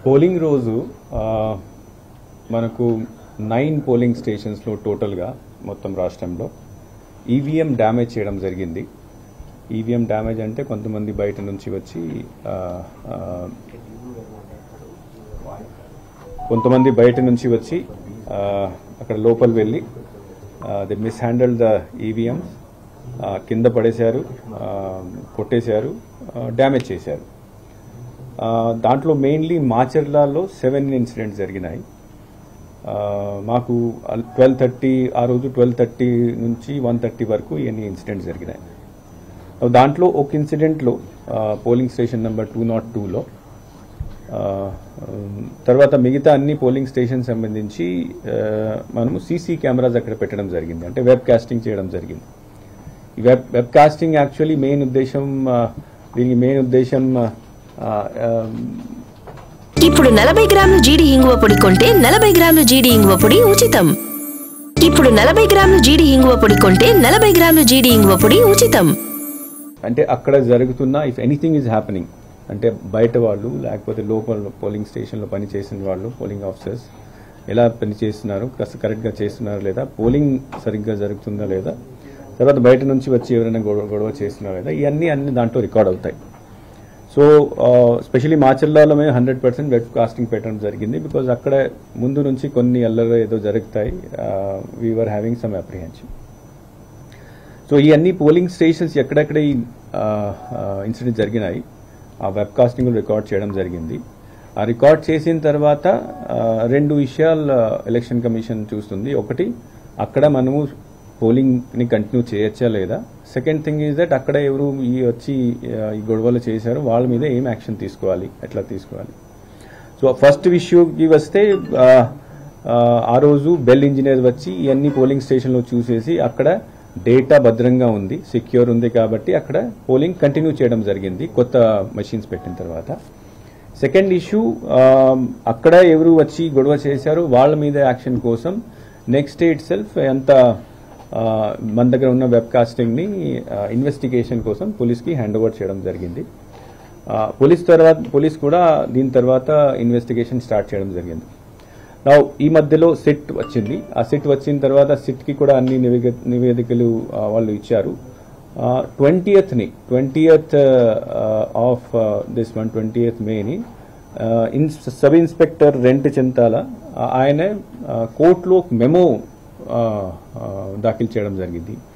polling రోజు ఆ, మనకు నైన్ పోలింగ్ స్టేషన్స్లో టోటల్గా మొత్తం రాష్ట్రంలో ఈవీఎం డ్యామేజ్ చేయడం జరిగింది ఈవీఎం డ్యామేజ్ అంటే కొంతమంది బయట నుంచి వచ్చి ఆ, ఆ, కొంతమంది బయట నుంచి వచ్చి ఆ, అక్కడ లోపల వెళ్ళి the mishandle the EVM కింద పడేశారు ఆ, కొట్టేశారు డ్యామేజ్ చేశారు ఆ, దాంట్లో మెయిన్లీ మాచర్లలో సెవెన్ ఇన్సిడెంట్స్ జరిగినాయి ఆ, మాకు ట్వెల్వ్ థర్టీ ఆ రోజు ట్వెల్వ్ థర్టీ నుంచి వన్ థర్టీ వరకు ఎన్ని ఇన్సిడెంట్స్ జరిగినాయి దాంట్లో ఒక ఇన్సిడెంట్లో polling station number two nought టూలో తర్వాత మిగతా అన్ని పోలింగ్ స్టేషన్ సంబంధించి ఆ, మనము సీసీ కెమెరాస్ అక్కడ పెట్టడం జరిగింది అంటే వెబ్ కాస్టింగ్ చేయడం జరిగింది ఈ web web casting actually main ఉద్దేశం ఆ, దీనికి మెయిన్ ఉద్దేశం ఆ, ఆ, ఇప్పుడు నలభై గ్రాముల జీడి ఇంగువ పొడి కొంటే నలభై గ్రాముల జీడి ఇంగువ పొడి ఉచితం ఇప్పుడు నలభై గ్రాముల జీడి ఇంగువ పొడి కొంటే నలభై గ్రాముల జీడి ఇంగువ పొడి ఉచితం అంటే అక్కడ జరుగుతున్న ఇఫ్ ఎనీథింగ్ ఈజ్ హ్యాపెనింగ్ అంటే బయట వాళ్ళు లేకపోతే లోపల పోలింగ్ స్టేషన్లో పని చేసిన వాళ్ళు పోలింగ్ ఆఫీసర్స్ ఎలా పని చేస్తున్నారు కాస్త కరెక్ట్గా చేస్తున్నారు లేదా పోలింగ్ సరిగ్గా జరుగుతుందా లేదా తర్వాత బయట నుంచి వచ్చి ఎవరైనా గొడవ గొడవ చేస్తున్నారా లేదా ఇవన్నీ అన్ని దాంట్లో రికార్డ్ అవుతాయి సో స్పెషలీ మాచర్లలో మేము హండ్రెడ్ పర్సెంట్ వెబ్ కాస్టింగ్ పెట్టడం జరిగింది బికాజ్ అక్కడ ముందు నుంచి కొన్ని అల్లరి ఏదో జరుగుతాయి we're having some apprehension so ఈ అన్ని పోలింగ్ స్టేషన్స్ ఎక్కడెక్కడ ఈ ఇన్సిడెంట్ జరిగినాయి ఆ వెబ్ కాస్టింగ్ రికార్డ్ చేయడం జరిగింది ఆ రికార్డ్ చేసిన తర్వాత ఆ, రెండు విషయాలు ఎలక్షన్ కమిషన్ చూస్తుంది ఒకటి అక్కడ మనము పోలింగ్ని కంటిన్యూ చేయొచ్చా లేదా సెకండ్ థింగ్ ఈజ్ దట్ అక్కడ ఎవరు ఈ వచ్చి ఆ, ఈ గొడవలు చేశారు వాళ్ళ మీద ఏం యాక్షన్ తీసుకోవాలి ఎట్లా తీసుకోవాలి సో ఫస్ట్ ఇష్యూకి వస్తే ఆ, ఆ, ఆ రోజు బెల్ ఇంజనీర్ వచ్చి ఇవన్నీ పోలింగ్ స్టేషన్లో చూసేసి అక్కడ డేటా భద్రంగా ఉంది సెక్యూర్ ఉంది కాబట్టి అక్కడ పోలింగ్ కంటిన్యూ చేయడం జరిగింది కొత్త మెషిన్స్ పెట్టిన తర్వాత సెకండ్ ఇష్యూ అక్కడ ఎవరు వచ్చి గొడవ చేశారో వాళ్ళ మీద యాక్షన్ కోసం నెక్స్ట్ డే ఇట్ సెల్ఫ్ ఎంత ఆ, మన దగ్గర ఉన్న వెబ్ కాస్టింగ్ని ఇన్వెస్టిగేషన్ కోసం పోలీస్కి హ్యాండ్ ఓవర్ చేయడం జరిగింది ఆ, పోలీస్ తర్వాత పోలీస్ కూడా దీని తర్వాత ఇన్వెస్టిగేషన్ స్టార్ట్ చేయడం జరిగింది నా ఈ మధ్యలో సిట్ వచ్చింది ఆ సిట్ వచ్చిన తర్వాత సిట్కి కూడా అన్ని నివేదిక నివేదికలు ఆ, వాళ్ళు ఇచ్చారు ట్వంటీయత్ని twentieth of this one twentieth many in sub inspector రెంట్ చింతాల ఆ, ఆయనే కోర్టులో మెమో దాఖలు చేయడం జరిగింది